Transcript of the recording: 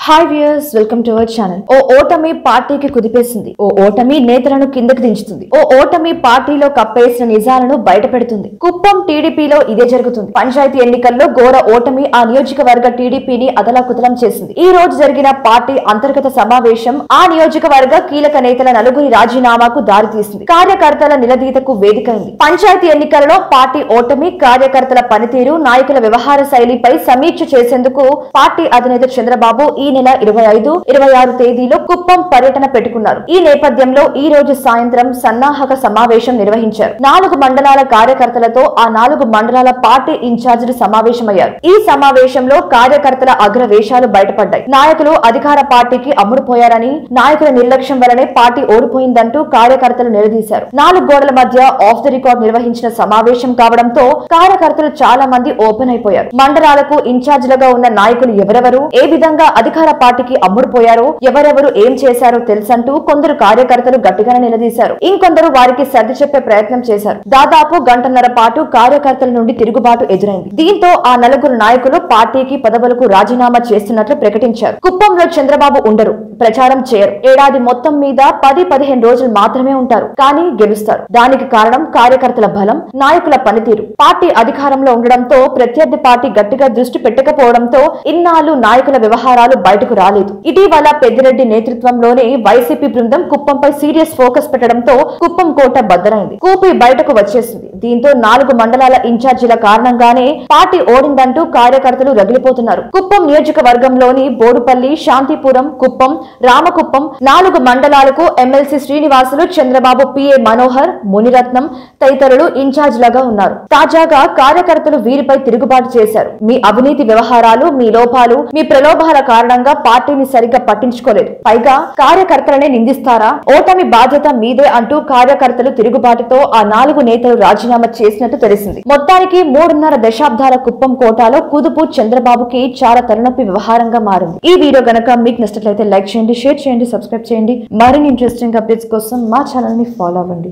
hi viewers welcome to our channel ఓ ఓటమి పార్టీకి కుదిపేసింది ఓ ఓటమి నేతలను కిందకి దించుతుంది ఓ ఓటమి పార్టీలో కప్పేసిన నిజాలను బయట పెడుతుంది కుప్పం టీడీపీలో ఇదే జరుగుతుంది పంచాయతీ ఎన్నికల్లో ఘోర ఓటమి ఆ నియోజకవర్గ టీడీపీని అదలాకుతలం చేసింది ఈ రోజు జరిగిన పార్టీ అంతర్గత సమావేశం ఆ నియోజకవర్గ కీలక నేతల నలుగురి రాజీనామాకు దారితీసింది కార్యకర్తల నిలదీతకు వేదికైంది పంచాయతీ ఎన్నికలలో పార్టీ ఓటమి కార్యకర్తల పనితీరు నాయకుల వ్యవహార శైలిపై సమీక్ష చేసేందుకు పార్టీ అధినేత చంద్రబాబు ఈ నెల ఇరవై ఐదు ఇరవై ఆరు తేదీలో కుప్పం పర్యటన పెట్టుకున్నారు ఈ నేపథ్యంలో ఈ రోజు సాయంత్రం సన్నాహక సమావేశం నిర్వహించారు నాలుగు మండలాల కార్యకర్తలతో ఆ నాలుగు మండలాల పార్టీ ఇన్ఛార్జీలు సమావేశమయ్యారు ఈ సమావేశంలో కార్యకర్తల అగ్రవేశాలు బయటపడ్డాయి నాయకులు అధికార పార్టీకి అమ్ముడుపోయారని నాయకుల నిర్లక్ష్యం వల్లనే పార్టీ ఓడిపోయిందంటూ కార్యకర్తలు నిలదీశారు నాలుగు గోడల మధ్య ఆఫ్ ది రికార్డ్ నిర్వహించిన సమావేశం కావడంతో కార్యకర్తలు చాలా మంది ఓపెన్ అయిపోయారు మండలాలకు ఇన్ఛార్జీలుగా ఉన్న నాయకులు ఎవరెవరు ఏ విధంగా అధికార పార్టీకి అమ్ముడుపోయారో ఎవరెవరు ఏం చేశారో తెలుసంటూ కొందరు కార్యకర్తలు గట్టిగానే నిలదీశారు ఇంకొందరు వారికి సర్ది చెప్పే ప్రయత్నం చేశారు దాదాపు గంటన్నర పాటు కార్యకర్తల నుండి తిరుగుబాటు ఎదురైంది దీంతో ఆ నలుగురు నాయకులు పార్టీకి పదవులకు రాజీనామా చేస్తున్నట్లు ప్రకటించారు కుప్పంలో చంద్రబాబు ఉండరు ప్రచారం చేయరు ఏడాది మొత్తం మీద పది పదిహేను రోజులు మాత్రమే ఉంటారు కానీ గెలుస్తారు దానికి కారణం కార్యకర్తల బలం నాయకుల పనితీరు పార్టీ అధికారంలో ఉండడంతో ప్రత్యర్థి పార్టీ గట్టిగా దృష్టి పెట్టకపోవడంతో ఇన్నాళ్ళు నాయకుల వ్యవహారాలు బయటకు రాలేదు ఇటీవల పెద్దిరెడ్డి నేతృత్వంలోని వైసీపీ బృందం కుప్పంపై సీరియస్ ఫోకస్ పెట్టడంతో కుప్పం కోట బద్దలైంది కూపి బయటకు వచ్చేసింది దీంతో నాలుగు మండలాల ఇన్ఛార్జీల కారణంగానే పార్టీ ఓడిందంటూ కార్యకర్తలు రగిలిపోతున్నారు కుప్పం నియోజకవర్గంలోని బోడుపల్లి శాంతిపురం కుప్పం రామకుప్పం నాలుగు మండలాలకు ఎమ్మెల్సీ శ్రీనివాసులు చంద్రబాబు పిఏ మనోహర్ మునిరత్నం తదితరులు ఇన్ఛార్జిలుగా ఉన్నారు తాజాగా కార్యకర్తలు వీరిపై తిరుగుబాటు చేశారు మీ అవినీతి వ్యవహారాలు మీ లోపాలు మీ ప్రలోభాల కారణంగా పార్టీని సరిగ్గా పట్టించుకోలేదు పైగా కార్యకర్తలనే నిందిస్తారా ఓటమి బాధ్యత మీదే అంటూ కార్యకర్తలు తిరుగుబాటుతో ఆ నాలుగు నేతలు రాజీనామా చేసినట్టు తెలిసింది మొత్తానికి మూడున్నర దశాబ్దాల కుప్పం కోటాలో కుదుపు చంద్రబాబుకి చాలా తలనొప్పి వ్యవహారంగా మారింది ఈ వీడియో గనక మీకు నచ్చినట్లయితే లైక్ చేయండి షేర్ చేయండి సబ్స్క్రైబ్ చేయండి మరిన్ని ఇంట్రెస్టింగ్ అప్డేట్స్ కోసం మా ఛానల్ ని ఫాలో అవ్వండి